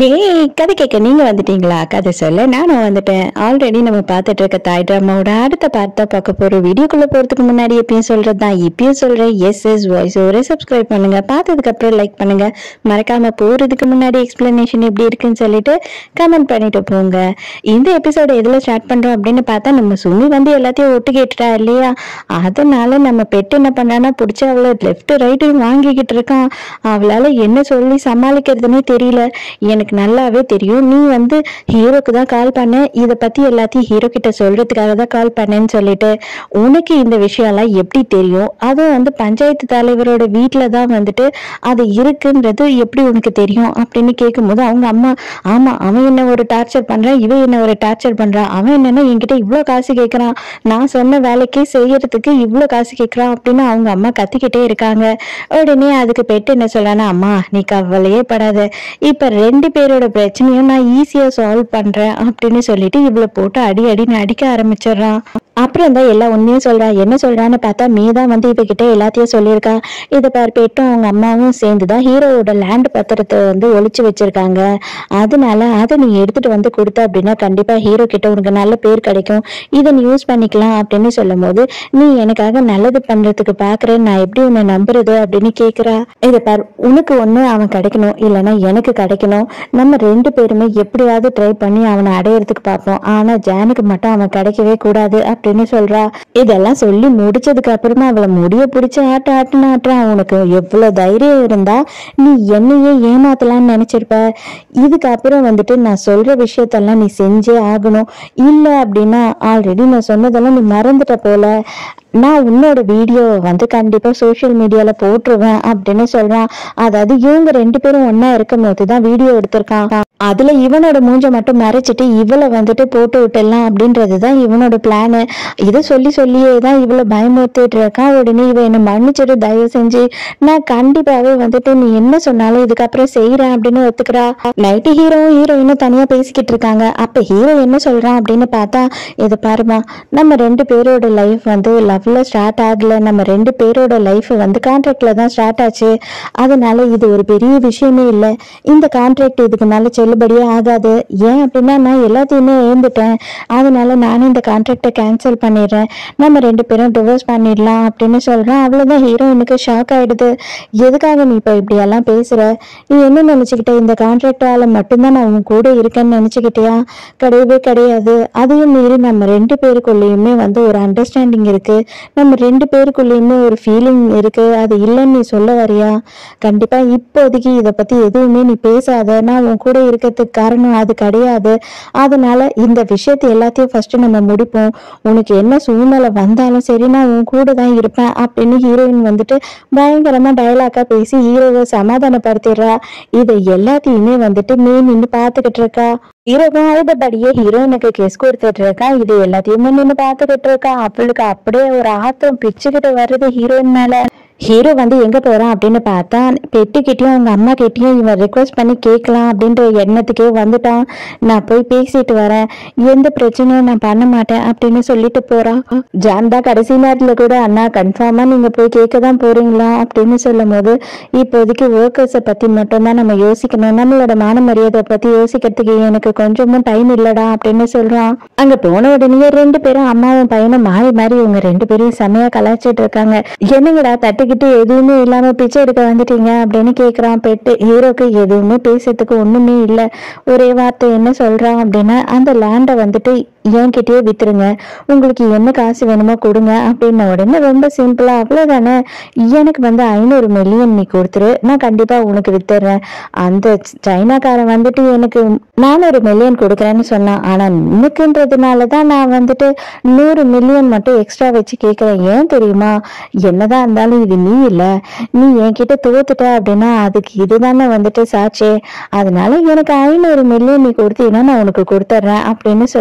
ஹே கதை கேட்க நீங்க வந்துட்டீங்களா கதை சொல்ல நானும் வந்துட்டேன் ஆல்ரெடி நம்ம பார்த்துட்டு இருக்க தாய் ட்ராமாவோட அடுத்த பார்த்தா பார்க்க போற வீடியோக்குள்ள போறதுக்கு முன்னாடி எப்பயும் சொல்றது தான் இப்பயும் சொல்றேன் எஸ் எஸ் வாய்ஸ் ஒரே சப்ஸ்கிரைப் பண்ணுங்க பார்த்ததுக்கு அப்புறம் லைக் பண்ணுங்க மறக்காம போறதுக்கு முன்னாடி எக்ஸ்பிளனேஷன் எப்படி இருக்குன்னு சொல்லிட்டு கமெண்ட் பண்ணிட்டு போங்க இந்த எபிசோட எதுல ஸ்டார்ட் பண்றோம் அப்படின்னு பார்த்தா நம்ம சுமி வந்து எல்லாத்தையும் ஒட்டு கேட்டுட்டா இல்லையா அதனால நம்ம பெட்டு என்ன பண்ணானா பிடிச்சி அவளை லெஃப்ட் ரைட்டு வாங்கிக்கிட்டு இருக்கான் அவளால என்ன சொல்லி சமாளிக்கிறதுனே தெரியல எனக்கு நல்லாவே தெரியும் நீ வந்து ஹீரோக்கு தான் கால் பண்ண இதை பத்தி எல்லாத்தையும் ஹீரோ கிட்ட சொல்றதுக்காக தான் கால் பண்ணேன்னு சொல்லிட்டு உனக்கு இந்த விஷயம்லாம் எப்படி தெரியும் அதுவும் வந்து பஞ்சாயத்து தலைவரோட வீட்டில தான் வந்துட்டு அது இருக்குன்றது எப்படி உனக்கு தெரியும் அப்படின்னு கேட்கும்போது அவங்க அம்மா ஆமா அவன் என்ன ஒரு டார்ச்சர் பண்றான் இவன் என்ன ஒரு டார்ச்சர் பண்றான் அவன் என்னன்னா என்கிட்ட இவ்வளோ காசு கேட்கறான் நான் சொன்ன வேலைக்கே செய்யறதுக்கு இவ்வளோ காசு கேட்கறான் அப்படின்னு அவங்க அம்மா கத்திக்கிட்டே இருக்காங்க உடனே அதுக்கு பெட்டு என்ன சொல்றானா அம்மா நீ கவலையே படாத இப்ப ரெண்டு பேரோட பிரச்சனையும் நான் ஈஸியா சால்வ் பண்றேன் அப்படின்னு சொல்லிட்டு இவ்வளவு போட்டு அடி அடின்னு அடிக்க ஆரம்பிச்சிடுறான் அப்புறம் தான் எல்லா உண்மையும் சொல்றா என்ன சொல்றான்னு பார்த்தா மீ தான் வந்து இவகிட்ட எல்லாத்தையும் சொல்லியிருக்கா இதை பார் பெட்டும் அவங்க அம்மாவும் சேர்ந்து தான் ஹீரோவோட லேண்ட் பத்திரத்தை வந்து ஒளிச்சு வச்சிருக்காங்க அதனால அதை நீ எடுத்துட்டு வந்து கொடுத்த அப்படின்னா கண்டிப்பா ஹீரோ கிட்ட உனக்கு நல்ல பேர் கிடைக்கும் இதை நீ யூஸ் பண்ணிக்கலாம் அப்படின்னு சொல்லும் போது நீ எனக்காக நல்லது பண்றதுக்கு பாக்குறேன் நான் எப்படி உன்னை நம்புறது அப்படின்னு கேக்குறா இதை பார் உனக்கு ஒண்ணு அவன் கிடைக்கணும் இல்லைன்னா எனக்கு கிடைக்கணும் நம்ம ரெண்டு பேருமே எப்படியாவது ட்ரை பண்ணி அவனை அடையறதுக்கு பார்ப்போம் ஆனா ஜானுக்கு மட்டும் அவன் கிடைக்கவே கூடாது அப்படின்னு சொல்றா இதெல்லாம் சொல்லி முடிச்சதுக்கு அப்புறமா அவளை முடிய பிடிச்சி ஆட்ட ஆட்டுன்னு ஆட்டுறான் உனக்கு எவ்வளவு தைரியம் இருந்தா நீ என்னையே ஏமாத்தலாம்னு நினைச்சிருப்ப இதுக்கப்புறம் வந்துட்டு நான் சொல்ற விஷயத்தெல்லாம் நீ செஞ்சே ஆகணும் இல்ல அப்படின்னா ஆல்ரெடி நான் சொன்னதெல்லாம் நீ மறந்துட்ட போல நான் உன்னோட வீடியோவை வந்து கண்டிப்பா சோஷியல் மீடியால போட்டுருவேன் அப்படின்னு சொல்றான் அதாவது இவங்க ரெண்டு பேரும் ஒண்ணா இருக்கும் போது தான் வீடியோ எடுத்திருக்கான் அதுல இவனோட மூஞ்ச மட்டும் மறைச்சிட்டு இவளை வந்துட்டு போட்டு விட்டுடலாம் அப்படின்றது தான் இவனோட பிளானு இதை சொல்லி சொல்லியே தான் இவளை பயமுறுத்திட்டு இருக்கான் உடனே இவ என்ன மன்னிச்சிட்டு தயவு செஞ்சு நான் கண்டிப்பாவே வந்துட்டு நீ என்ன சொன்னாலும் இதுக்கப்புறம் செய்யறேன் அப்படின்னு ஒத்துக்கிறா நைட்டு ஹீரோவும் ஹீரோயினும் தனியா பேசிக்கிட்டு இருக்காங்க அப்ப ஹீரோ என்ன சொல்றான் அப்படின்னு பார்த்தா இது பாருமா நம்ம ரெண்டு பேரோட லைஃப் வந்து லவ்ல ஸ்டார்ட் ஆகல நம்ம ரெண்டு பேரோட லைஃப் வந்து கான்ட்ராக்ட்ல தான் ஸ்டார்ட் ஆச்சு அதனால இது ஒரு பெரிய விஷயமே இல்லை இந்த கான்ட்ராக்ட் இதுக்கு மேல செல்லுபடியே ஆகாது ஏன் அப்படின்னா நான் எல்லாத்தையுமே இழந்துட்டேன் அதனால நானும் இந்த கான்ட்ராக்டை கேன்சல் பண்ணிடுறேன் நம்ம ரெண்டு பேரும் டிவோர்ஸ் பண்ணிடலாம் அப்படின்னு சொல்றேன் அவ்வளவுதான் ஹீரோயினுக்கு ஷாக் ஆயிடுது எதுக்காக நீ இப்போ இப்படி எல்லாம் பேசுற நீ என்ன நினைச்சுக்கிட்ட இந்த கான்ட்ராக்டால மட்டும்தான் நான் உன் கூட இருக்கேன்னு நினைச்சுக்கிட்டியா கிடையவே கிடையாது அதையும் மீறி நம்ம ரெண்டு பேருக்குள்ளேயுமே வந்து ஒரு அண்டர்ஸ்டாண்டிங் இருக்கு நம்ம ரெண்டு பேருக்குள்ளேயுமே ஒரு ஃபீலிங் இருக்கு அது இல்லைன்னு நீ சொல்ல வரியா கண்டிப்பா இப்போதைக்கு இதை பத்தி எதுவுமே நீ பேசாத நான் உன் கூட இருக்கிறதுக்கு காரணம் அது கிடையாது அதனால இந்த விஷயத்தை எல்லாத்தையும் ஃபர்ஸ்ட் நம்ம முடிப்போம் உனக்கு என்ன சூழ்நிலை வந்தாலும் சரி நான் உன் கூட தான் இருப்பேன் அப்படின்னு ஹீரோயின் வந்துட்டு பயங்கரமா டயலாக்கா பேசி ஹீரோவை சமாதானப்படுத்திடுறா இதை எல்லாத்தையுமே வந்துட்டு மே நின்று பார்த்துக்கிட்டு இருக்கா ஹீரோவும் அழுதபடியே ஹீரோயினுக்கு கெஸ் கொடுத்துட்டு இருக்கா இது எல்லாத்தையுமே நின்று பார்த்துக்கிட்டு இருக்கா அவளுக்கு அப்படியே ஒரு ஆத்திரம் பிச்சுக்கிட்டு வருது ஹீரோயின் மேல ஹீரோ வந்து எங்க போறான் அப்படின்னு பார்த்தா பெட்டுக்கிட்டயும் அவங்க அம்மா கிட்டயும் இவன் ரெக்வஸ்ட் பண்ணி கேட்கலாம் அப்படின்ற எண்ணத்துக்கே வந்துட்டான் நான் போய் பேசிட்டு வரேன் எந்த பிரச்சனையும் நான் பண்ண மாட்டேன் அப்படின்னு சொல்லிட்டு போறான் ஜான் தான் கடைசி நேரத்துல கூட அண்ணா கன்ஃபார்மா நீங்க போய் கேட்க தான் போறீங்களா அப்படின்னு சொல்லும் போது இப்போதைக்கு ஒர்க்கர்ஸை பத்தி மட்டும்தான் நம்ம யோசிக்கணும் நம்மளோட மான மரியாதை பத்தி யோசிக்கிறதுக்கு எனக்கு கொஞ்சமும் டைம் இல்லடா அப்படின்னு சொல்றான் அங்க போன உடனே ரெண்டு பேரும் அம்மாவும் பையனும் மாறி மாறி இவங்க ரெண்டு பேரையும் செமையா கலாச்சிட்டு இருக்காங்க என்னங்கடா தட்டுக்கிட்டு எதுவுமே இல்லாம பிச்சை எடுக்க வந்துட்டீங்க அப்படின்னு கேக்குறான் பெட்டு ஹீரோக்கு எதுவுமே பேசுறதுக்கு ஒண்ணுமே இல்ல ஒரே வார்த்தை என்ன சொல்றான் அப்படின்னா அந்த லேண்டை வந்துட்டு என்கிட்டயே வித்துருங்க உங்களுக்கு என்ன காசு வேணுமோ கொடுங்க அப்படின்ன உடனே ரொம்ப சிம்பிளா அவ்வளவுதானே எனக்கு வந்து ஐநூறு மில்லியன் நீ கொடுத்துரு நான் கண்டிப்பா உனக்கு வித்துடுறேன் அந்த சைனாக்காரன் வந்துட்டு எனக்கு நானூறு மில்லியன் கொடுக்குறேன்னு சொன்னான் ஆனா உனக்குன்றதுனால தான் நான் வந்துட்டு நூறு மில்லியன் மட்டும் எக்ஸ்ட்ரா வச்சு கேட்கிறேன் ஏன் தெரியுமா என்னதான் இருந்தாலும் இது நீ இல்ல நீ என்கிட்ட தோத்துட்ட அப்படின்னா அதுக்கு இதுதானே வந்துட்டு சாட்சி அதனால எனக்கு ஐநூறு மில்லியன் நீ கொடுத்தீங்கன்னா நான் உனக்கு கொடுத்துட்றேன் அப்படின்னு சொல்லிட்டு சொல்ல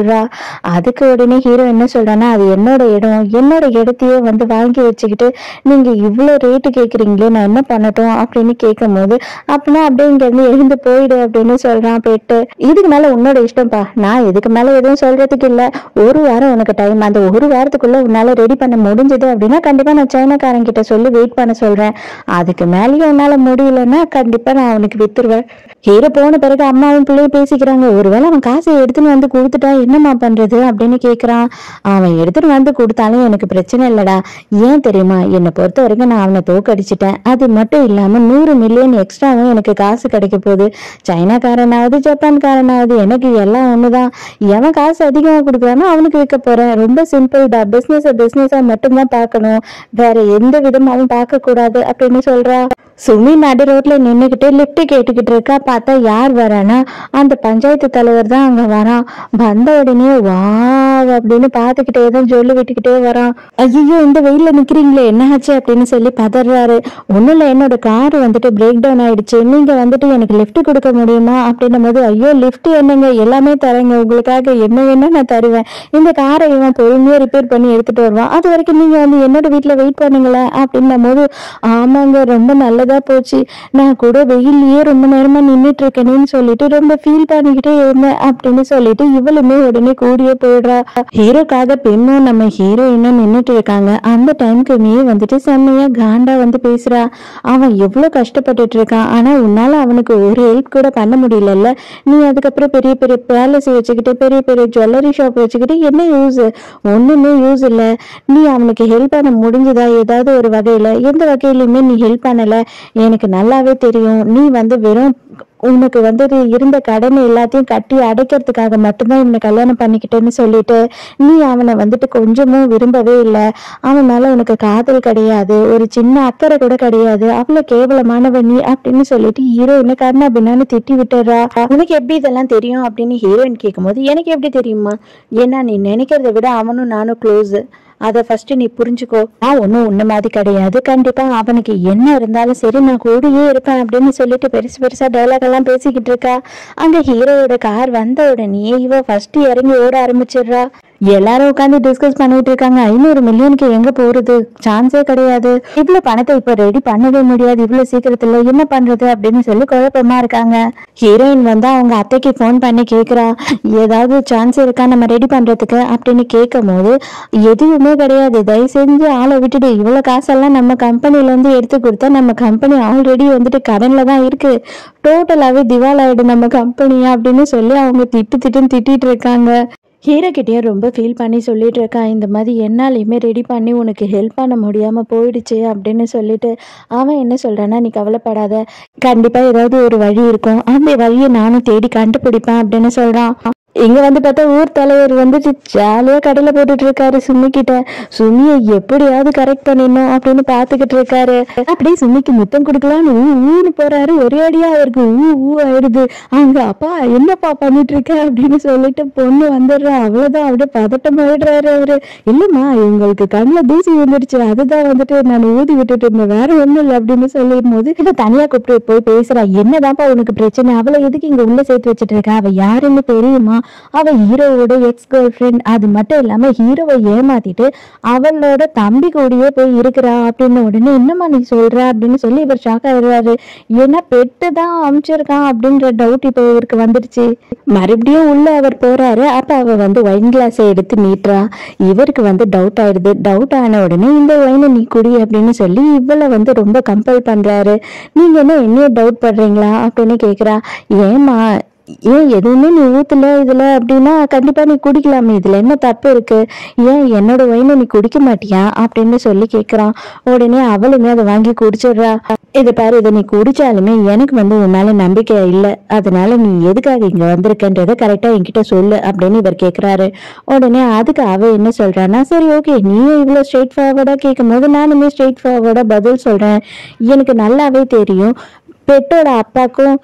சொல்றா அதுக்கு உடனே ஹீரோ என்ன சொல்றான்னா அது என்னோட இடம் என்னோட இடத்தையே வந்து வாங்கி வச்சுக்கிட்டு நீங்க இவ்வளோ ரேட்டு கேக்குறீங்களே நான் என்ன பண்ணட்டும் அப்படின்னு கேட்கும் போது அப்படின்னா அப்படியே இங்க இருந்து எழுந்து போயிடு அப்படின்னு சொல்றான் பெட்டு இதுக்கு மேல உன்னோட இஷ்டம்ப்பா நான் இதுக்கு மேல எதுவும் சொல்றதுக்கு இல்ல ஒரு வாரம் உனக்கு டைம் அந்த ஒரு வாரத்துக்குள்ள உன்னால ரெடி பண்ண முடிஞ்சது அப்படின்னா கண்டிப்பா நான் சைனாக்காரன் கிட்ட சொல்லி வெயிட் பண்ண சொல்றேன் அதுக்கு மேலேயும் உன்னால முடியலன்னா கண்டிப்பா நான் அவனுக்கு வித்துருவேன் ஹீரோ போன பிறகு அம்மாவும் பிள்ளையும் பேசிக்கிறாங்க ஒருவேளை அவன் காசை எடுத்துன்னு வந்து கொடுத்துட்டா என்னம்மா பண்றது அப்படின்னு கேக்குறான் அவன் எடுத்துட்டு வந்து கொடுத்தாலும் எனக்கு பிரச்சனை இல்லடா ஏன் தெரியுமா என்னை பொறுத்த வரைக்கும் நான் அவனை தோக்கடிச்சிட்டேன் அது மட்டும் இல்லாம நூறு மில்லியன் எக்ஸ்ட்ராவும் எனக்கு காசு கிடைக்க போகுது சைனாக்காரனாவது ஜப்பான்காரனாவது எனக்கு எல்லாம் ஒண்ணுதான் எவன் காசு அதிகமா கொடுக்குறானோ அவனுக்கு விற்க போறேன் ரொம்ப சிம்பிள் தான் பிசினஸ் பிசினஸா மட்டும்தான் பார்க்கணும் வேற எந்த விதமாவும் பார்க்க கூடாது அப்படின்னு சொல்றா சுமி நடு ரோட்ல நின்னுக்கிட்டு லிஃப்ட் கேட்டுக்கிட்டு இருக்கா பார்த்தா யார் வரானா அந்த பஞ்சாயத்து தலைவர் தான் அங்க வரான் வந்த உடனே வா அப்படின்னு பார்த்துக்கிட்டே தான் சொல்லி விட்டுக்கிட்டே வரான் ஐயோ இந்த வெயில்ல நிக்கிறீங்களே என்ன ஆச்சு அப்படின்னு சொல்லி பதறாரு ஒண்ணும் இல்ல என்னோட கார் வந்துட்டு பிரேக் டவுன் ஆயிடுச்சு நீங்க வந்துட்டு எனக்கு லிஃப்ட் கொடுக்க முடியுமா அப்படின்னும் போது ஐயோ லிஃப்ட் என்னங்க எல்லாமே தரேங்க உங்களுக்காக என்ன வேணா நான் தருவேன் இந்த காரை இவன் பொறுமையா ரிப்பேர் பண்ணி எடுத்துட்டு வருவான் அது வரைக்கும் நீங்க வந்து என்னோட வீட்டுல வெயிட் பண்ணுங்களேன் அப்படின்னும் போது ஆமாங்க ரொம்ப நல்லதா போச்சு நான் கூட வெயில்லயே ரொம்ப நேரமா நின்னுட்டு இருக்கேனேன்னு சொல்லிட்டு ரொம்ப ஃபீல் பண்ணிக்கிட்டே இருந்தேன் அப்படின்னு சொல்லிட்டு இவளுமே உடனே கூடியே போயிடுறா ஹீரோக்காக பெண்ணும் நம்ம ஹீரோயினும் நின்னுட்டு இருக்காங்க அந்த டைம்க்கு மீ வந்துட்டு செம்மையா காண்டா வந்து பேசுறா அவன் எவ்வளவு கஷ்டப்பட்டுட்டு இருக்கான் ஆனா உன்னால அவனுக்கு ஒரு ஹெல்ப் கூட பண்ண முடியலல்ல நீ அதுக்கப்புறம் பெரிய பெரிய பேலஸ் வச்சுக்கிட்டு பெரிய பெரிய ஜுவல்லரி ஷாப் வச்சுக்கிட்டு என்ன யூஸ் ஒண்ணுமே யூஸ் இல்ல நீ அவனுக்கு ஹெல்ப் பண்ண முடிஞ்சதா ஏதாவது ஒரு வகையில எந்த வகையிலுமே நீ ஹெல்ப் பண்ணல எனக்கு நல்லாவே தெரியும் நீ வந்து வெறும் உனக்கு வந்து இருந்த கடனை எல்லாத்தையும் கட்டி அடைக்கிறதுக்காக மட்டும்தான் இவனை கல்யாணம் பண்ணிக்கிட்டேன்னு சொல்லிட்டு நீ அவனை வந்துட்டு கொஞ்சமும் விரும்பவே இல்லை அவன் மேல உனக்கு காதல் கிடையாது ஒரு சின்ன அக்கறை கூட கிடையாது அவ்வளவு கேவலமானவன் நீ அப்படின்னு சொல்லிட்டு ஹீரோயினை கர்ணா பின்னான்னு திட்டி விட்டுறா உனக்கு எப்படி இதெல்லாம் தெரியும் அப்படின்னு ஹீரோயின் கேட்கும்போது எனக்கு எப்படி தெரியுமா ஏன்னா நீ நினைக்கிறத விட அவனும் நானும் க்ளோஸ் அதை ஃபர்ஸ்ட் நீ புரிஞ்சுக்கோ நான் ஒன்றும் உன்ன மாதிரி கிடையாது கண்டிப்பா அவனுக்கு என்ன இருந்தாலும் சரி நான் கூடயே இருப்பேன் அப்படின்னு சொல்லிட்டு பெருசு பெருசா டைலாக் எல்லாம் பேசிக்கிட்டு இருக்கா அங்க ஹீரோவோட கார் வந்த உடனே இவ ஃபர்ஸ்ட் இறங்கி ஓட ஆரம்பிச்சிடுறா எல்லாரும் உட்காந்து டிஸ்கஸ் பண்ணிட்டு இருக்காங்க ஐநூறு மில்லியனுக்கு எங்க போறது சான்ஸே கிடையாது இவ்வளவு பணத்தை இப்ப ரெடி பண்ணவே முடியாது இவ்வளவு சீக்கிரத்துல என்ன பண்றது அப்படின்னு சொல்லி குழப்பமா இருக்காங்க ஹீரோயின் வந்து அவங்க அத்தைக்கு ஃபோன் பண்ணி கேக்குறா ஏதாவது சான்ஸ் இருக்கா நம்ம ரெடி பண்றதுக்கு அப்படின்னு கேட்கும் போது எதுவுமே கிடையாது தயவு செஞ்சு ஆளை விட்டுட்டு இவ்வளவு காசெல்லாம் நம்ம கம்பெனில இருந்து எடுத்து கொடுத்தா நம்ம கம்பெனி ஆல்ரெடி வந்துட்டு கடன்ல தான் இருக்கு டோட்டலாவே திவால் ஆயிடும் நம்ம கம்பெனி அப்படின்னு சொல்லி அவங்க திட்டு திட்டுன்னு திட்டிட்டு இருக்காங்க ஹீரோ கிட்டேயும் ரொம்ப ஃபீல் பண்ணி சொல்லிட்டு இருக்கான் இந்த மாதிரி என்னாலையுமே ரெடி பண்ணி உனக்கு ஹெல்ப் பண்ண முடியாம போயிடுச்சு அப்படின்னு சொல்லிட்டு அவன் என்ன சொல்றான்னா நீ கவலைப்படாத கண்டிப்பா ஏதாவது ஒரு வழி இருக்கும் அந்த வழியை நானும் தேடி கண்டுபிடிப்பேன் அப்படின்னு சொல்றான் இங்க வந்து பார்த்தா ஊர் தலைவர் வந்துட்டு ஜாலியா கடையில போட்டுட்டு இருக்காரு சுமி கிட்ட சுமியை எப்படியாவது கரெக்ட் பண்ணிடணும் அப்படின்னு பாத்துக்கிட்டு இருக்காரு அப்படியே சுமிக்கு முத்தம் கொடுக்கலான்னு ஊ ஊன்னு போறாரு ஒரே அடியா அவருக்கு ஊ ஊ ஆயிடுது அங்க அப்பா என்னப்பா பண்ணிட்டு இருக்க அப்படின்னு சொல்லிட்டு பொண்ணு வந்துடுறா அவ்வளவுதான் அப்படியே பதட்டம் ஆயிடுறாரு அவரு இல்லம்மா இவங்களுக்கு கண்ணுல தூசி வந்துடுச்சு அதுதான் வந்துட்டு நான் ஊதி விட்டுட்டு இருந்தேன் வேற ஒண்ணும் இல்லை அப்படின்னு சொல்லிடும் போது இவ தனியா கூப்பிட்டு போய் பேசுறா என்னதான்ப்பா உனக்கு பிரச்சனை அவளை எதுக்கு இங்க உள்ள சேர்த்து வச்சிட்டு இருக்க அவ யாருன்னு தெரியுமா அவ ஹீரோவோட எக்ஸ் கேர்ள் ஃப்ரெண்ட் அது மட்டும் இல்லாம ஹீரோவை ஏமாத்திட்டு அவளோட தம்பி கூடயே போய் இருக்கிறா அப்படின்னு உடனே என்னம்மா நீ சொல்ற அப்படின்னு சொல்லி இவர் ஷாக் ஆயிடுறாரு ஏன்னா பெட்டு தான் அமிச்சிருக்கான் அப்படின்ற டவுட் இப்போ இவருக்கு வந்துடுச்சு மறுபடியும் உள்ள அவர் போறாரு அப்ப அவ வந்து ஒயின் கிளாஸை எடுத்து நீட்டுறா இவருக்கு வந்து டவுட் ஆயிடுது டவுட் ஆன உடனே இந்த ஒயினை நீ குடி அப்படின்னு சொல்லி இவளை வந்து ரொம்ப கம்பல் பண்றாரு நீங்க என்ன என்னைய டவுட் பண்றீங்களா அப்படின்னு கேக்குறா ஏமா ஏன் எதுவுமே நீ ஊத்துல இதுல அப்படின்னா கண்டிப்பா நீ குடிக்கலாமே இதுல என்ன தப்பு இருக்கு ஏன் என்னோட ஒயினை நீ குடிக்க மாட்டியா அப்படின்னு சொல்லி கேக்குறான் உடனே அவளுமே அதை வாங்கி குடிச்சிடுறா இது பாரு இதை நீ குடிச்சாலுமே எனக்கு வந்து உன் மேல நம்பிக்கை இல்ல அதனால நீ எதுக்காக இங்க வந்திருக்கன்றத கரெக்டா என்கிட்ட சொல்லு அப்படின்னு இவர் கேக்குறாரு உடனே அதுக்கு அவ என்ன சொல்றான்னா சரி ஓகே நீயும் இவ்வளவு ஸ்ட்ரெயிட் ஃபார்வர்டா கேட்கும் போது நானுமே ஸ்ட்ரெயிட் ஃபார்வர்டா பதில் சொல்றேன் எனக்கு நல்லாவே தெரியும் பெட்டோட அப்பாக்கும்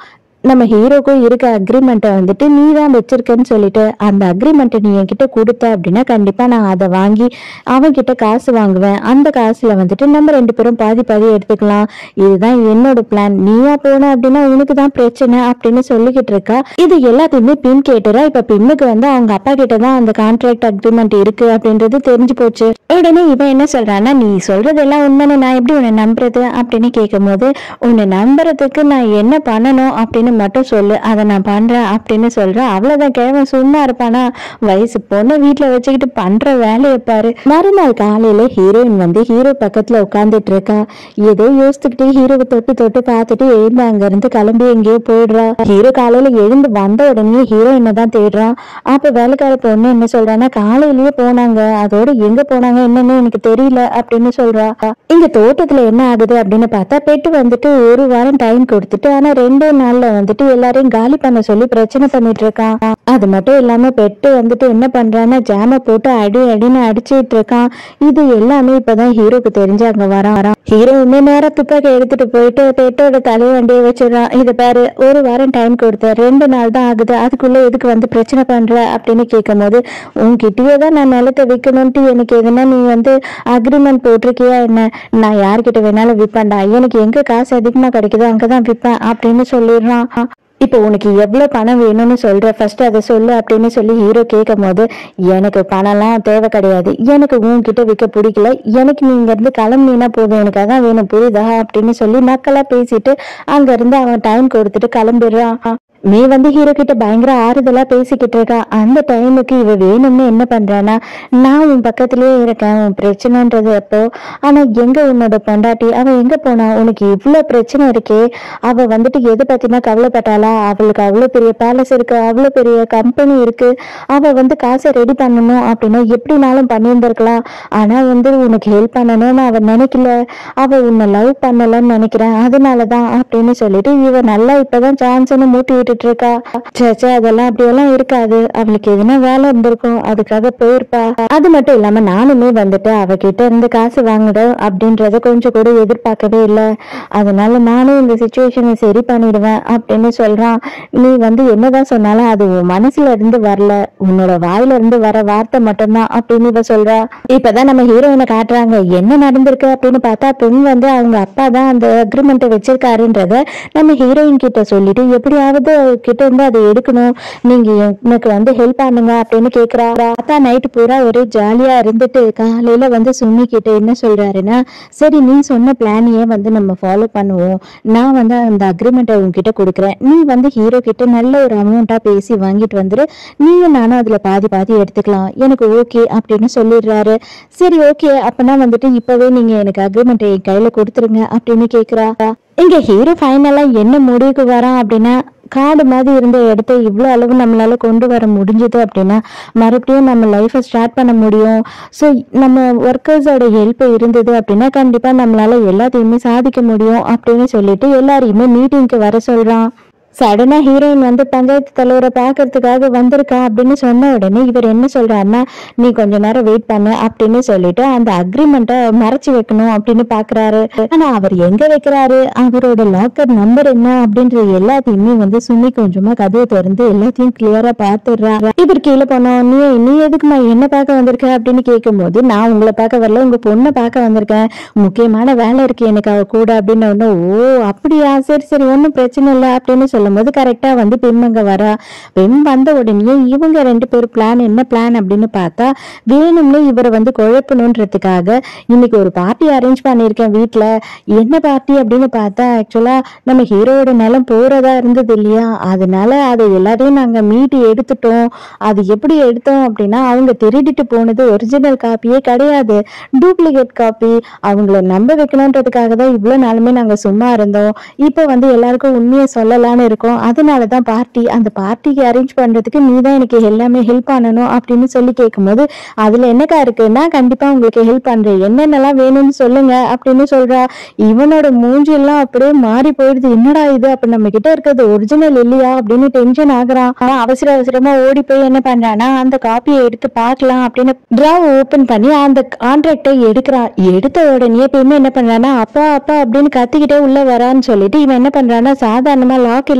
நம்ம ஹீரோக்கும் இருக்க அக்ரிமெண்ட்டை வந்துட்டு நீ தான் வச்சிருக்கன்னு சொல்லிட்டு அந்த அக்ரிமெண்ட்டை நீ என்கிட்ட கொடுத்த அப்படின்னா கண்டிப்பா நான் அதை வாங்கி அவன்கிட்ட காசு வாங்குவேன் அந்த காசுல வந்துட்டு நம்ம ரெண்டு பேரும் பாதி பாதி எடுத்துக்கலாம் இதுதான் என்னோட பிளான் நீயா போன அப்படின்னா உனக்கு தான் பிரச்சனை அப்படின்னு சொல்லிக்கிட்டு இருக்கா இது எல்லாத்தையுமே பின் கேட்டுறா இப்ப பின்னுக்கு வந்து அவங்க அப்பா கிட்ட தான் அந்த கான்ட்ராக்ட் அக்ரிமெண்ட் இருக்கு அப்படின்றது தெரிஞ்சு போச்சு உடனே இவன் என்ன சொல்றான்னா நீ சொல்றதெல்லாம் உண்மைன்னு நான் எப்படி உன்னை நம்புறது அப்படின்னு கேட்கும்போது உன்னை நம்புறதுக்கு நான் என்ன பண்ணணும் அப்படின்னு மட்டும் சொல்லு அதை நான் பண்றேன் அப்படின்னு சொல்றேன் அவ்வளவுதான் கிழவன் சும்மா இருப்பானா வயசு பொண்ணு வீட்டுல வச்சுக்கிட்டு பண்ற வேலையை பாரு மறுநாள் காலையில ஹீரோயின் வந்து ஹீரோ பக்கத்துல உட்கார்ந்துட்டு இருக்கா ஏதோ யோசிச்சுக்கிட்டு ஹீரோவை தொட்டு தொட்டு பார்த்துட்டு எழுந்து அங்க இருந்து கிளம்பி எங்கேயோ போயிடுறா ஹீரோ காலையில எழுந்து வந்த உடனே ஹீரோயினை தான் தேடுறான் அப்ப வேலைக்கார பொண்ணு என்ன சொல்றான்னா காலையிலயே போனாங்க அதோட எங்க போனாங்க என்னன்னு எனக்கு தெரியல அப்படின்னு சொல்றா இங்க தோட்டத்துல என்ன ஆகுது அப்படின்னு பார்த்தா பெட்டு வந்துட்டு ஒரு வாரம் டைம் கொடுத்துட்டு ஆனா ரெண்டே நாள்ல வந்துட்டு எல்லாரையும் காலி பண்ண சொல்லி பிரச்சனை பண்ணிட்டு இருக்கான் அது மட்டும் இல்லாம பெட்டு வந்துட்டு என்ன பண்றான்னா ஜாம போட்டு அடி அடின்னு அடிச்சிட்டு இருக்கான் இது எல்லாமே இப்பதான் ஹீரோக்கு தெரிஞ்சு அங்க வரான் வரான் ஹீரோவுமே நேரா துப்பாக்கி எடுத்துட்டு போயிட்டு பெட்டோட தலை வண்டியை வச்சிடறான் இதை பாரு ஒரு வாரம் டைம் கொடுத்த ரெண்டு நாள் தான் ஆகுது அதுக்குள்ள எதுக்கு வந்து பிரச்சனை பண்ற அப்படின்னு கேட்கும் போது உன்கிட்டயே தான் நான் நிலத்தை விற்கணும்ட்டு எனக்கு எதுனா நீ வந்து அக்ரிமெண்ட் போட்டிருக்கியா என்ன நான் யார்கிட்ட வேணாலும் விற்பேன்டா எனக்கு எங்க காசு அதிகமா கிடைக்குதோ அங்கதான் விற்பேன் அப்படின்னு சொல்லிடுறான் இப்போ உனக்கு எவ்வளவு பணம் வேணும்னு சொல்ற ஃபர்ஸ்ட் அதை சொல்லு அப்படின்னு சொல்லி ஹீரோ கேட்கும் போது எனக்கு பணம்லாம் தேவை கிடையாது எனக்கு உன்கிட்ட விற்க பிடிக்கல எனக்கு நீங்க இருந்து கிளம்புனீங்கன்னா போதும் எனக்கு அதான் வேணும் புரியுதா அப்படின்னு சொல்லி நக்கலா பேசிட்டு அங்க இருந்து அவன் டைம் கொடுத்துட்டு கிளம்பிடுறான் நீ வந்து ஹீரோ கிட்ட பயங்கர ஆறுதலா பேசிக்கிட்டு இருக்கா அந்த டைமுக்கு இவ வேணும்னு என்ன பண்றானா நான் உன் பக்கத்திலேயே இருக்கேன் உன் பிரச்சனைன்றது எப்போ ஆனா எங்க உன்னோட பொண்டாட்டி அவ எங்க போனா உனக்கு இவ்வளவு பிரச்சனை இருக்கே அவ வந்துட்டு எது பத்தினா கவலைப்பட்டாளா அவளுக்கு அவ்வளவு பெரிய பேலஸ் இருக்கு அவ்வளவு பெரிய கம்பெனி இருக்கு அவ வந்து காசை ரெடி பண்ணணும் அப்படின்னா எப்படினாலும் பண்ணியிருந்திருக்கலாம் ஆனா வந்து உனக்கு ஹெல்ப் பண்ணணும்னு அவ நினைக்கல அவ உன்னை லவ் பண்ணலன்னு நினைக்கிறேன் அதனாலதான் அப்படின்னு சொல்லிட்டு இவ நல்லா இப்பதான் சான்ஸ்னு மூட்டி விட்டுட்டு இருக்கா சே சே அதெல்லாம் அப்படியெல்லாம் இருக்காது அவளுக்கு எதுனா வேலை இருந்திருக்கும் அதுக்காக போயிருப்பா அது மட்டும் இல்லாம நானுமே வந்துட்டு அவகிட்ட இருந்து காசு வாங்கணும் அப்படின்றத கொஞ்சம் கூட எதிர்பார்க்கவே இல்லை அதனால நானும் இந்த சுச்சுவேஷனை சரி பண்ணிடுவேன் அப்படின்னு சொல்றான் நீ வந்து என்னதான் சொன்னாலும் அது உன் மனசுல இருந்து வரல உன்னோட வாயில இருந்து வர வார்த்தை மட்டும்தான் அப்படின்னு இவ சொல்றா இப்பதான் நம்ம ஹீரோயினை காட்டுறாங்க என்ன நடந்திருக்கு அப்படின்னு பார்த்தா பெண் வந்து அவங்க அப்பா தான் அந்த அக்ரிமெண்ட்டை வச்சிருக்காருன்றத நம்ம ஹீரோயின் கிட்ட சொல்லிட்டு எப்படியாவது கிட்ட இருந்து அதை எடுக்கணும் நீங்க எனக்கு வந்து ஹெல்ப் பண்ணுங்க அப்படின்னு கேக்குறா பார்த்தா நைட்டு பூரா ஒரே ஜாலியா இருந்துட்டு காலையில வந்து சுமி கிட்ட என்ன சொல்றாருன்னா சரி நீ சொன்ன பிளானையே வந்து நம்ம ஃபாலோ பண்ணுவோம் நான் வந்து அந்த அக்ரிமெண்ட்டை உன்கிட்ட கொடுக்குறேன் நீ வந்து ஹீரோ கிட்ட நல்ல ஒரு அமௌண்ட்டா பேசி வாங்கிட்டு வந்துரு நீயும் நானும் அதுல பாதி பாதி எடுத்துக்கலாம் எனக்கு ஓகே அப்படின்னு சொல்லிடுறாரு சரி ஓகே அப்பனா வந்துட்டு இப்பவே நீங்க எனக்கு அக்ரிமெண்ட் என் கையில கொடுத்துருங்க அப்படின்னு கேக்குறா இங்க ஹீரோ ஃபைனலா என்ன முடிவுக்கு வரான் அப்படின்னா காடு மாதிரி இருந்த இடத்த இவ்வளோ அளவு நம்மளால கொண்டு வர முடிஞ்சது அப்படின்னா மறுபடியும் நம்ம லைஃப்பை ஸ்டார்ட் பண்ண முடியும் ஸோ நம்ம ஒர்க்கர்ஸோட ஹெல்ப் இருந்தது அப்படின்னா கண்டிப்பாக நம்மளால எல்லாத்தையுமே சாதிக்க முடியும் அப்படின்னு சொல்லிட்டு எல்லாரையுமே மீட்டிங்க்கு வர சொல்கிறான் சடனா ஹீரோயின் வந்து பஞ்சாயத்து தலைவரை பார்க்கறதுக்காக வந்திருக்கா அப்படின்னு சொன்ன உடனே இவர் என்ன சொல்றாருன்னா நீ கொஞ்ச நேரம் வெயிட் பண்ணு அப்படின்னு சொல்லிட்டு அந்த அக்ரிமெண்ட்டை மறைச்சு வைக்கணும் அப்படின்னு பாக்குறாரு ஆனா அவர் எங்க வைக்கிறாரு அவரோட லாக்கர் நம்பர் என்ன அப்படின்ற எல்லாத்தையுமே வந்து சுமி கொஞ்சமா கதவை திறந்து எல்லாத்தையும் கிளியரா பாத்துடுறாரு இவர் கீழே போனோம் நீ நீ எதுக்குமா என்ன பார்க்க வந்திருக்க அப்படின்னு கேட்கும்போது நான் உங்களை பார்க்க வரல உங்க பொண்ணை பார்க்க வந்திருக்கேன் முக்கியமான வேலை இருக்கு எனக்கு அவ கூட அப்படின்னு உடனே, ஓ அப்படியா சரி சரி ஒன்றும் பிரச்சனை இல்லை அப்படின்னு சொல்லும்போது கரெக்டா வந்து பெண் அங்க வரா பெண் வந்த உடனே இவங்க ரெண்டு பேரும் பிளான் என்ன பிளான் அப்படின்னு பார்த்தா வேணும்னு இவரை வந்து குழப்பணுன்றதுக்காக இன்னைக்கு ஒரு பார்ட்டி அரேஞ்ச் பண்ணியிருக்கேன் வீட்ல என்ன பார்ட்டி அப்படின்னு பார்த்தா ஆக்சுவலா நம்ம ஹீரோவோட நிலம் போறதா இருந்தது இல்லையா அதனால அதை எல்லாரையும் நாங்க மீட்டி எடுத்துட்டோம் அது எப்படி எடுத்தோம் அப்படின்னா அவங்க திருடிட்டு போனது ஒரிஜினல் காப்பியே கிடையாது டூப்ளிகேட் காப்பி அவங்கள நம்ப வைக்கணுன்றதுக்காக தான் இவ்வளவு நாளுமே நாங்க சும்மா இருந்தோம் இப்போ வந்து எல்லாருக்கும் உண்மையை சொல்லலாம்னு இருக்கோம் அதனால தான் பார்ட்டி அந்த பார்ட்டிக்கு அரேஞ்ச் பண்றதுக்கு நீ தான் எனக்கு எல்லாமே ஹெல்ப் பண்ணணும் அப்படின்னு சொல்லி கேட்கும்போது அதுல என்னக்கா இருக்குன்னா கண்டிப்பா உங்களுக்கு ஹெல்ப் பண்றேன் என்னென்னலாம் வேணும்னு சொல்லுங்க அப்படின்னு சொல்றா இவனோட மூஞ்சி எல்லாம் அப்படியே மாறி போயிடுது என்னடா இது அப்ப நம்ம கிட்ட இருக்கிறது ஒரிஜினல் இல்லையா அப்படின்னு டென்ஷன் ஆகுறான் ஆனா அவசர அவசரமா ஓடி போய் என்ன பண்றான்னா அந்த காப்பியை எடுத்து பார்க்கலாம் அப்படின்னு டிராவ் ஓபன் பண்ணி அந்த கான்ட்ராக்டை எடுக்கிறான் எடுத்த உடனே எப்பயுமே என்ன பண்றான்னா அப்பா அப்பா அப்படின்னு கத்திக்கிட்டே உள்ள வரான்னு சொல்லிட்டு இவன் என்ன பண்றான்னா சாதாரணமா லாக் இல்லாத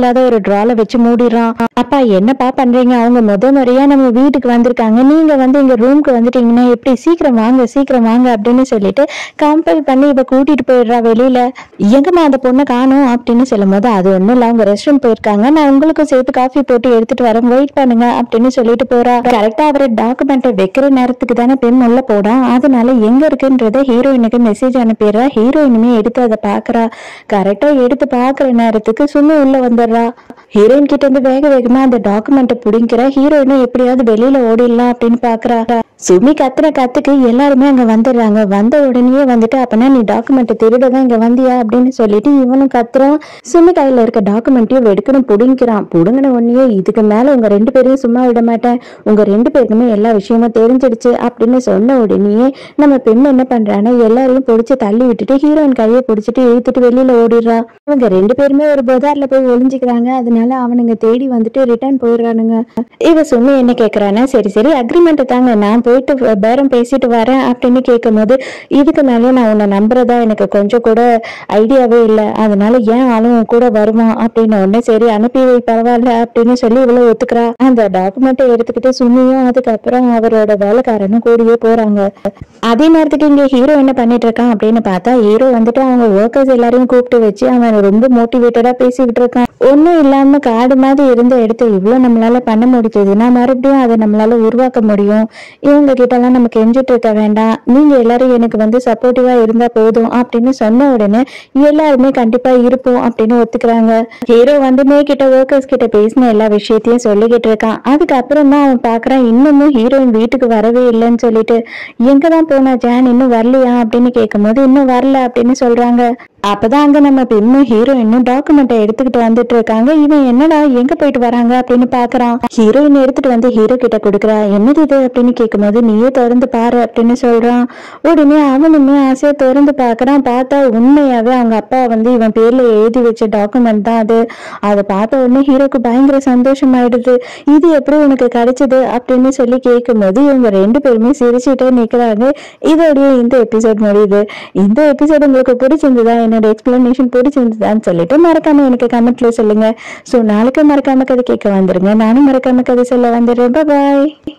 இல்லாத ஒரு ட்ரால வச்சு மூடிடுறான் அப்பா என்னப்பா பண்றீங்க அவங்க முத முறையா நம்ம வீட்டுக்கு வந்திருக்காங்க நீங்க வந்து எங்க ரூம்க்கு வந்துட்டீங்கன்னா எப்படி சீக்கிரம் வாங்க சீக்கிரம் வாங்க அப்படின்னு சொல்லிட்டு கம்பல் பண்ணி இவ கூட்டிட்டு போயிடுறா வெளியில எங்கம்மா அந்த பொண்ணை காணும் அப்படின்னு சொல்லும் போது அது ஒண்ணும் இல்ல அவங்க ரெஸ்ட் ரூம் போயிருக்காங்க நான் உங்களுக்கும் சேர்த்து காஃபி போட்டு எடுத்துட்டு வரேன் வெயிட் பண்ணுங்க அப்படின்னு சொல்லிட்டு போறா கரெக்டா அவர் டாக்குமெண்ட்டை வைக்கிற நேரத்துக்கு தானே பெண் உள்ள போடா அதனால எங்க இருக்குன்றத ஹீரோயினுக்கு மெசேஜ் அனுப்பிடுறா ஹீரோயினுமே எடுத்து அதை பாக்குறா கரெக்டா எடுத்து பாக்குற நேரத்துக்கு சும்மி உள்ள வந்துடுறா ஹீரோயின் கிட்ட இருந்து வேக வேகமா அந்த டாக்குமெண்ட்டை புடிங்கிற ஹீரோயினும் எப்படியாவது வெளியில ஓடிடலாம் அப்படின்னு பாக்குறா சுமி கத்துற கத்துக்கு எல்லாருமே அங்க வந்துடுறாங்க வந்த உடனே வந்துட்டு அப்பனா நீ டாக்குமெண்ட் திருடதான் இங்க வந்தியா அப்படின்னு சொல்லிட்டு இவனும் கத்துறான் சுமி கையில இருக்க டாக்குமெண்ட்டையும் வெடுக்கணும் புடுங்கிறான் புடுங்கின உடனே இதுக்கு மேல உங்க ரெண்டு பேரையும் சும்மா விட மாட்டேன் உங்க ரெண்டு பேருக்குமே எல்லா விஷயமும் தெரிஞ்சிடுச்சு அப்படின்னு சொன்ன உடனே நம்ம பெண் என்ன பண்றான்னா எல்லாரையும் பிடிச்சு தள்ளி விட்டுட்டு ஹீரோயின் கையை பிடிச்சிட்டு இழுத்துட்டு வெளியில ஓடிடுறா இவங்க ரெண்டு பேருமே ஒரு பஜார்ல போய் ஒளிஞ்சுக்கிறாங்க அதனால அவனுங்க தேடி வந்துட்டு ரிட்டர்ன் போயிடுறானுங்க இவ சுமி என்ன கேக்குறான்னா சரி சரி அக்ரிமெண்ட் தாங்க நான் போயிட்டு வ- பேரம் பேசிட்டு வரேன் அப்படின்னு கேட்கும்போது இதுக்கு மேலே நான் உன்னை நம்புறதா எனக்கு கொஞ்சம் கூட ஐடியாவே இல்லை அதனால ஏன் ஆளும் உன் கூட வருவான் அப்படின்னு உடனே சரி அனுப்பி வை பரவாயில்ல அப்படின்னு சொல்லி இவ்வளவு ஒத்துக்கிறா அந்த டாக்குமெண்ட்டை எடுத்துக்கிட்டு சுமியும் அதுக்கப்புறம் அவரோட வேலைக்காரனும் கூடயே போறாங்க அதே நேரத்துக்கு இங்க ஹீரோ என்ன பண்ணிட்டு இருக்கான் அப்படின்னு பார்த்தா ஹீரோ வந்துட்டு அவங்க ஒர்க்கர்ஸ் எல்லாரையும் கூப்பிட்டு வச்சு அவன் ரொம்ப மோட்டிவேட்டடா பேசிக்கிட்டு இருக்கான் ஒண்ணும் இல்லாம காடு மாதிரி இருந்த இடத்த இவ்வளவு நம்மளால பண்ண முடிஞ்சதுன்னா மறுபடியும் அதை நம்மளால உருவாக்க முடியும் இவங்க கிட்ட எல்லாம் நம்ம கெஞ்சிட்டு இருக்க வேண்டாம் நீங்க எல்லாரும் எனக்கு வந்து சப்போர்ட்டிவா இருந்தா போதும் அப்படின்னு சொன்ன உடனே எல்லாருமே கண்டிப்பா இருப்போம் அப்படின்னு ஒத்துக்கிறாங்க ஹீரோ வந்து மே கிட்ட ஒர்க்கர்ஸ் கிட்ட பேசின எல்லா விஷயத்தையும் சொல்லிக்கிட்டு இருக்கான் அதுக்கப்புறம் தான் அவன் பாக்குறான் இன்னமும் ஹீரோயின் வீட்டுக்கு வரவே இல்லைன்னு சொல்லிட்டு எங்கதான் போனா ஜான் இன்னும் வரலையா அப்படின்னு கேட்கும்போது இன்னும் வரல அப்படின்னு சொல்றாங்க அப்பதான் அங்க நம்ம பெண்ணும் ஹீரோயினும் டாக்குமெண்ட்டை எடுத்துக்கிட்டு வந்துட்டு இருக்காங்க இவன் என்னடா எங்க போயிட்டு வராங்க அப்படின்னு பாக்குறான் ஹீரோயின் எடுத்துட்டு வந்து ஹீரோ கிட்ட கொடுக்குறா என்னது இது அப்படின்னு கேட்கும்போது நீயே திறந்து பாரு அப்படின்னு சொல்றான் உடனே அவனுமே ஆசையா திறந்து பாக்குறான் பார்த்தா உண்மையாவே அவங்க அப்பா வந்து இவன் பேர்ல எழுதி வச்ச டாக்குமெண்ட் தான் அது அதை பார்த்த உடனே ஹீரோக்கு பயங்கர சந்தோஷமாயிடுது இது எப்படி உனக்கு கிடைச்சது அப்படின்னு சொல்லி கேட்கும்போது இவங்க ரெண்டு பேருமே சிரிச்சுட்டே நிக்கிறாங்க இதோடய இந்த எபிசோட் முடியுது இந்த எபிசோட் உங்களுக்கு பிடிச்சிருந்ததா என்னோட எக்ஸ்பிளனேஷன் பிடிச்சிருந்ததான்னு சொல்லிட்டு மறக்காம எனக்கு கமெண்ட்ல சொல்லுங்க ஸோ நாளைக்கு மறக்காம கதை கேட்க வந்துருங்க நானும் மறக்காம கதை சொல்ல வந்துடுறேன் பாய்